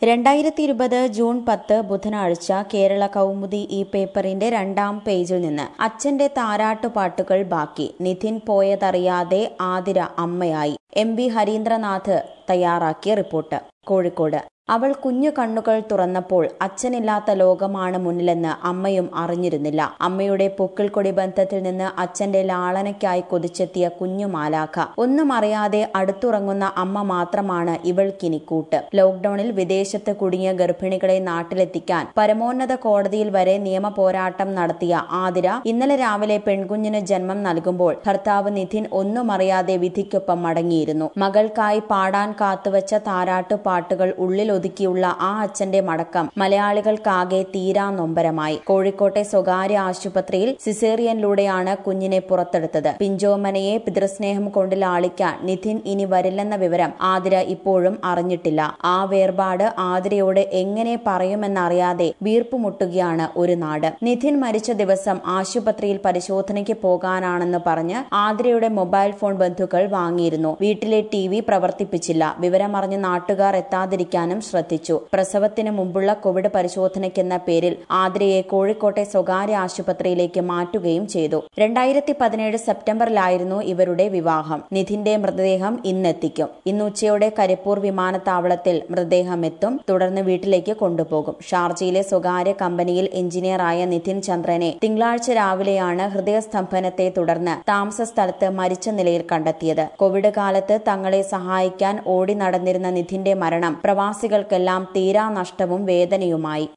രണ്ടായിരത്തി ഇരുപത് ജൂൺ പത്ത് ബുധനാഴ്ച കേരള കൗമുദി ഈ പേപ്പറിന്റെ രണ്ടാം പേജിൽ നിന്ന് അച്ഛന്റെ താരാട്ടുപാട്ടുകൾ ബാക്കി നിധിൻ പോയതറിയാതെ ആതിര അമ്മയായി എം വി ഹരീന്ദ്രനാഥ് തയ്യാറാക്കിയ റിപ്പോർട്ട് കോഴിക്കോട് അവൾ കുഞ്ഞു കണ്ണുകൾ തുറന്നപ്പോൾ അച്ഛനില്ലാത്ത ലോകമാണ് മുന്നിലെന്ന് അമ്മയും അറിഞ്ഞിരുന്നില്ല അമ്മയുടെ പൊക്കിൾക്കൊടി ബന്ധത്തിൽ നിന്ന് അച്ഛന്റെ ലാളനയ്ക്കായി കൊതിച്ചെത്തിയ കുഞ്ഞു മാലാഖ ഒന്നും അറിയാതെ അടുത്തുറങ്ങുന്ന അമ്മ മാത്രമാണ് ഇവൾക്കിനി കൂട്ട് ലോക്ഡൌണിൽ വിദേശത്ത് കുടുങ്ങിയ ഗർഭിണികളെ നാട്ടിലെത്തിക്കാൻ പരമോന്നത കോടതിയിൽ വരെ നിയമ പോരാട്ടം നടത്തിയ ആതിര ഇന്നലെ രാവിലെ പെൺകുഞ്ഞിന് ജന്മം നൽകുമ്പോൾ ഭർത്താവ് നിധിൻ ഒന്നും അറിയാതെ വിധിക്കൊപ്പം മടങ്ങിയിരുന്നു മകൾക്കായി പാടാൻ കാത്തുവച്ച താരാട്ടു പാട്ടുകൾ ഉള്ളിൽ ഒതുക്കിയുള്ള ആ അച്ഛന്റെ മടക്കം മലയാളികൾക്കാകെ തീരാ നൊമ്പരമായി കോഴിക്കോട്ടെ സ്വകാര്യ ആശുപത്രിയിൽ സിസേറിയനിലൂടെയാണ് കുഞ്ഞിനെ പുറത്തെടുത്തത് പിഞ്ചോമനയെ പിതൃസ്നേഹം കൊണ്ട് ലാളിക്കാൻ നിധിൻ ഇനി വരില്ലെന്ന വിവരം ആതിര ഇപ്പോഴും അറിഞ്ഞിട്ടില്ല ആ വേർപാട് ആതിരയോട് എങ്ങനെ പറയുമെന്നറിയാതെ വീർപ്പുമുട്ടുകയാണ് ഒരു നാട് നിധിൻ മരിച്ച ദിവസം ആശുപത്രിയിൽ പരിശോധനയ്ക്ക് പോകാനാണെന്ന് പറഞ്ഞ് ആതിരയുടെ മൊബൈൽ ഫോൺ ബന്ധുക്കൾ വാങ്ങിയിരുന്നു വീട്ടിലെ ടി വി പ്രവർത്തിപ്പിച്ചില്ല വിവരമറിഞ്ഞ് നാട്ടുകാർ എത്താതിരിക്കാനും ശ്രദ്ധിച്ചു പ്രസവത്തിന് മുമ്പുള്ള കോവിഡ് പരിശോധനയ്ക്കെന്ന പേരിൽ ആതിരയെ കോഴിക്കോട്ടെ സ്വകാര്യ ആശുപത്രിയിലേക്ക് മാറ്റുകയും ചെയ്തു രണ്ടായിരത്തി പതിനേഴ് സെപ്റ്റംബറിലായിരുന്നു ഇവരുടെ വിവാഹം നിധിന്റെ മൃതദേഹം ഇന്നെത്തിക്കും ഇന്ന് ഉച്ചയോടെ കരിപ്പൂർ വിമാനത്താവളത്തിൽ മൃതദേഹം എത്തും തുടർന്ന് വീട്ടിലേക്ക് കൊണ്ടുപോകും ഷാർജയിലെ സ്വകാര്യ കമ്പനിയിൽ എഞ്ചിനീയറായ നിധിൻ ചന്ദ്രനെ തിങ്കളാഴ്ച രാവിലെയാണ് ഹൃദയസ്തംഭനത്തെ തുടർന്ന് താമസ സ്ഥലത്ത് മരിച്ച നിലയിൽ കണ്ടെത്തിയത് കോവിഡ് കാലത്ത് തങ്ങളെ സഹായിക്കാൻ ഓടി നടന്നിരുന്ന നിധിന്റെ മരണം പ്രവാസികൾക്കെല്ലാം തീരാ നഷ്ടവും വേദനയുമായി